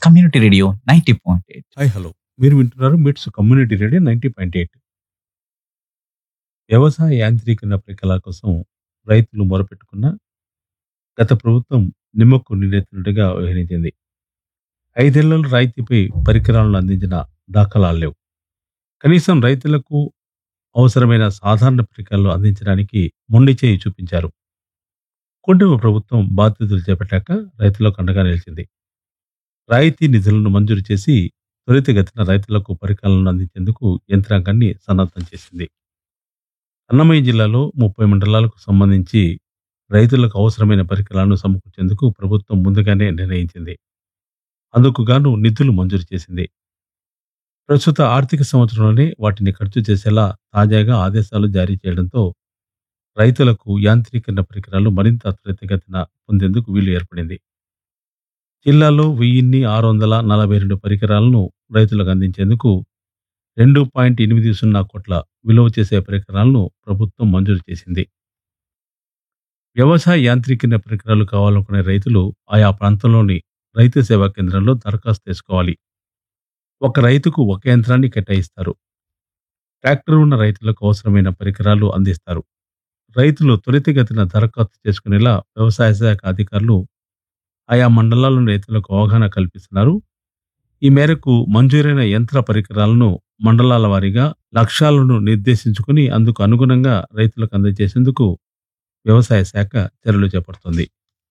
community radio ninety point eight hi hello మీరు వింటున్నారు MITS community radio ninety point eight వ్యవసాయ యాంత్రీకరణ ప్రక్రియల కోసం రైతులు మొరపెట్టుకున్న గత ప్రభుత్వం నిమ్మకు నీరెత్తినట్టుగా వ్యవహరించింది ఐదేళ్లలో రైతుపై పరికరాలను అందించిన దాఖలాలు లేవు కనీసం రైతులకు అవసరమైన సాధారణ పరికరాలు అందించడానికి మొండి చేయి చూపించారు కుటుంబ ప్రభుత్వం బాధ్యతలు చేపట్టాక రైతులకు అండగా నిలిచింది రాయితీ నిధులను మంజూరు చేసి త్వరితగతిన రైతులకు పరికరాలను అందించేందుకు యంత్రాంగాన్ని సన్నద్ధం చేసింది అన్నమయ్య జిల్లాలో ముప్పై మండలాలకు సంబంధించి రైతులకు అవసరమైన పరికరాలను సమకూర్చేందుకు ప్రభుత్వం ముందుగానే నిర్ణయించింది అందుకు గాను నిధులు మంజూరు చేసింది ప్రస్తుత ఆర్థిక సంవత్సరంలోనే వాటిని ఖర్చు చేసేలా తాజాగా ఆదేశాలు జారీ చేయడంతో రైతులకు యాంత్రీకరణ పరికరాలు మరింత త్వరితగతిన పొందేందుకు వీలు ఏర్పడింది జిల్లాలో వెయ్యిన్ని ఆరు వందల నలభై రెండు పరికరాలను రైతులకు అందించేందుకు రెండు పాయింట్ ఎనిమిది సున్నా కోట్ల విలువ చేసే పరికరాలను ప్రభుత్వం మంజూరు చేసింది వ్యవసాయ యాంత్రీకరణ పరికరాలు కావాలనుకునే రైతులు ఆయా ప్రాంతంలోని రైతు సేవా కేంద్రంలో దరఖాస్తు చేసుకోవాలి ఒక రైతుకు ఒక యంత్రాన్ని కేటాయిస్తారు ట్రాక్టర్ ఉన్న రైతులకు అవసరమైన పరికరాలు అందిస్తారు రైతులు త్వరితగతిన దరఖాస్తు చేసుకునేలా వ్యవసాయ శాఖ అధికారులు ఆయా మండలాల్లోని రైతులకు అవగాహన కల్పిస్తున్నారు ఈ మేరకు మంజూరైన యంత్ర పరికరాలను మండలాల వారీగా లక్ష్యాలను నిర్దేశించుకుని అందుకు అనుగుణంగా రైతులకు అందజేసేందుకు వ్యవసాయ శాఖ చర్యలు చేపడుతోంది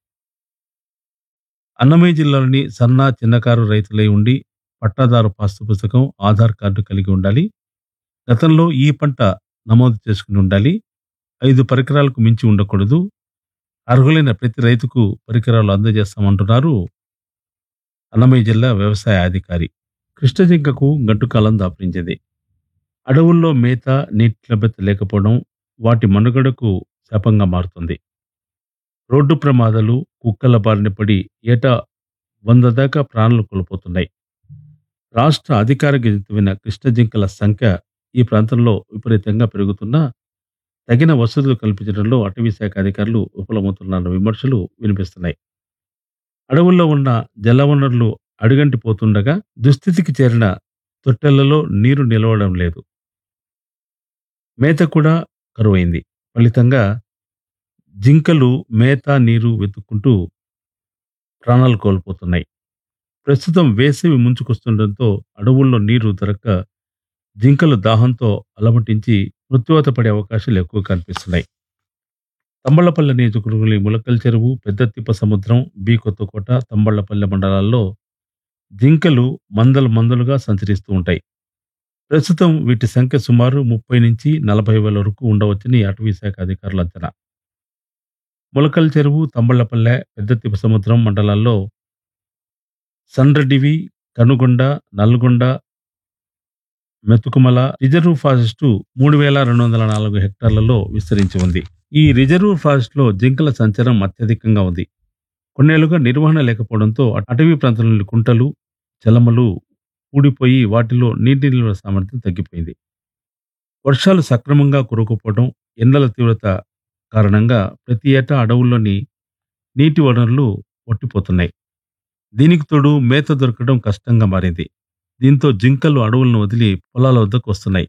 అన్నమయ్య జిల్లాలోని సన్న చిన్నకారు రైతులై ఉండి పట్టాదారు పాస్తు పుస్తకం ఆధార్ కార్డు కలిగి ఉండాలి గతంలో ఈ పంట నమోదు చేసుకుని ఉండాలి ఐదు పరికరాలకు మించి ఉండకూడదు అర్హులైన ప్రతి రైతుకు పరికరాలు అందజేస్తామంటున్నారు అన్నమయ్య జిల్లా వ్యవసాయ అధికారి కృష్ణజింకకు గడ్డుకాలం దాపరించింది అడవుల్లో మేత నీటి లభ్యత లేకపోవడం వాటి మనుగడకు శాపంగా మారుతుంది రోడ్డు ప్రమాదాలు కుక్కల బారిన పడి ఏటా వంద దాకా ప్రాణాలు కోల్పోతున్నాయి రాష్ట్ర అధికారిక జంతువైన కృష్ణజింకల సంఖ్య ఈ ప్రాంతంలో విపరీతంగా పెరుగుతున్నా తగిన వసతులు కల్పించడంలో అటవీ శాఖ అధికారులు విఫలమవుతున్న విమర్శలు వినిపిస్తున్నాయి అడవుల్లో ఉన్న జలవనరులు అడుగంటిపోతుండగా దుస్థితికి చేరిన తొట్టెలలో నీరు నిలవడం లేదు మేత కూడా కరువైంది ఫలితంగా జింకలు మేత నీరు వెతుక్కుంటూ ప్రాణాలు కోల్పోతున్నాయి ప్రస్తుతం వేసవి ముంచుకొస్తుండటంతో అడవుల్లో నీరు దొరక్క జింకలు దాహంతో అలమటించి మృత్యువాత పడే అవకాశాలు ఎక్కువ కనిపిస్తున్నాయి తంబళ్లపల్లె నియోజకవర్గంలోని ములకల్ చెరువు పెద్దతిప్ప సముద్రం బి కొత్తకోట తంబళ్లపల్లె మండలాల్లో జింకలు మందలు మందలుగా సంచరిస్తూ ఉంటాయి ప్రస్తుతం వీటి సంఖ్య సుమారు ముప్పై నుంచి నలభై వేల వరకు ఉండవచ్చని అటవీ శాఖ అధికారుల అంచనా ములకల్ చెరువు తంబళ్లపల్లె పెద్దతిప్ప సముద్రం మండలాల్లో సండ్రడివి కనుగొండ నల్గొండ మెతుకుమల రిజర్వ్ ఫారెస్టు మూడు వేల రెండు వందల నాలుగు హెక్టార్లలో విస్తరించి ఉంది ఈ రిజర్వ్ ఫారెస్ట్ లో జింకల సంచారం అత్యధికంగా ఉంది కొన్నేళ్లుగా నిర్వహణ లేకపోవడంతో అటవీ ప్రాంతంలోని కుంటలు చలమలు ఊడిపోయి వాటిలో నీటి నిల్వ సామర్థ్యం తగ్గిపోయింది వర్షాలు సక్రమంగా కురకపోవడం ఎండల తీవ్రత కారణంగా ప్రతి ఏటా అడవుల్లోని నీటి వనరులు ఒట్టిపోతున్నాయి దీనికి తోడు మేత దొరకడం కష్టంగా మారింది దీంతో జింకలు అడవులను వదిలి పొలాల వద్దకు వస్తున్నాయి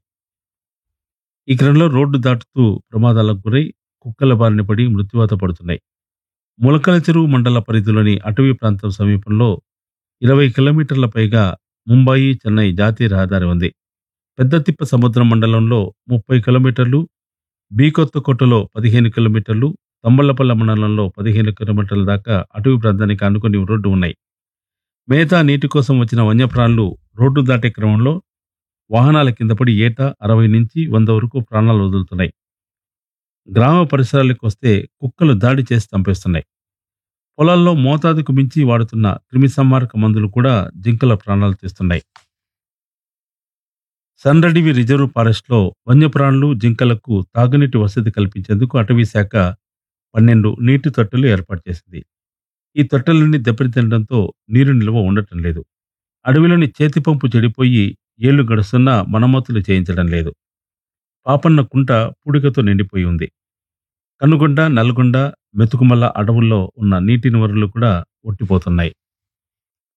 ఈ క్రమంలో రోడ్డు దాటుతూ ప్రమాదాలకు గురై కుక్కల బారిన పడి మృత్యువాత పడుతున్నాయి ములకల చెరువు మండల పరిధిలోని అటవీ ప్రాంతం సమీపంలో ఇరవై కిలోమీటర్ల పైగా ముంబాయి చెన్నై జాతీయ రహదారి ఉంది పెద్దతిప్ప సముద్రం మండలంలో ముప్పై కిలోమీటర్లు బీకొత్తకోటలో పదిహేను కిలోమీటర్లు తంబళ్లపల్లె మండలంలో పదిహేను కిలోమీటర్ల దాకా అటవీ ప్రాంతానికి అనుకుని రోడ్డు ఉన్నాయి మేతా నీటి కోసం వచ్చిన వన్యప్రాణులు రోడ్డు దాటే క్రమంలో వాహనాల కింద పడి ఏటా అరవై నుంచి వంద వరకు ప్రాణాలు వదులుతున్నాయి గ్రామ పరిసరాలకు వస్తే కుక్కలు దాడి చేసి చంపేస్తున్నాయి పొలాల్లో మోతాదుకు మించి వాడుతున్న క్రిమి సంహారక మందులు కూడా జింకల ప్రాణాలు తీస్తున్నాయి సండ్రడివి రిజర్వ్ ఫారెస్ట్లో వన్యప్రాణులు జింకలకు తాగునీటి వసతి కల్పించేందుకు అటవీ శాఖ పన్నెండు నీటి తొట్టెలు ఏర్పాటు చేసింది ఈ తొట్టెలన్నీ దెబ్బతినడంతో నీరు నిల్వ ఉండటం లేదు అడవిలోని చేతి పంపు చెడిపోయి ఏళ్లు గడుస్తున్నా మరమ్మతులు చేయించడం లేదు పాపన్న కుంట పూడికతో నిండిపోయి ఉంది కనుగొండ నల్గొండ మెతుకుమల్ల అడవుల్లో ఉన్న నీటి వనరులు కూడా ఒట్టిపోతున్నాయి